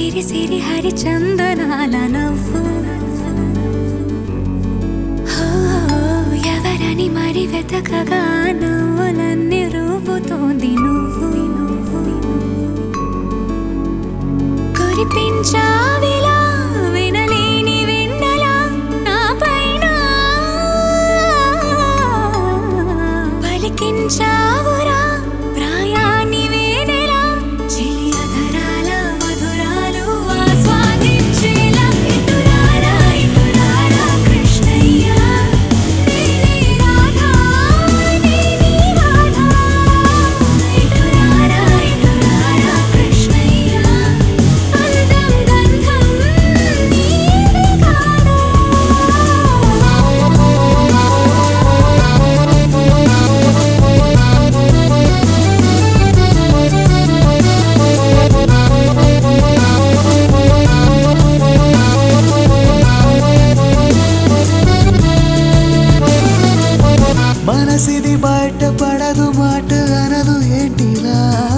సిరి సిరి హరి చందనాల నవ్వు హో, ఎవరని మరి వెతకగా నవ్వులన్నీ రూపుతోంది నువ్వు కురిపించావిలా వినలేని వెన్నెలా నా పైన పలికించావురా ప్రాయాన్ని వేనెలా చెలియధరాల మధురాలు ఆస్వాదించేలా ఇటురారా ఇటురారా కృష్ణయ్య నేనే రాధా నేనే రాధా ఇటురారా ఇటురారా కృష్ణయ్య అందం గంధం నీవే కాదా మనసిది బయట పడదు మాట అనదు ఏంటిలా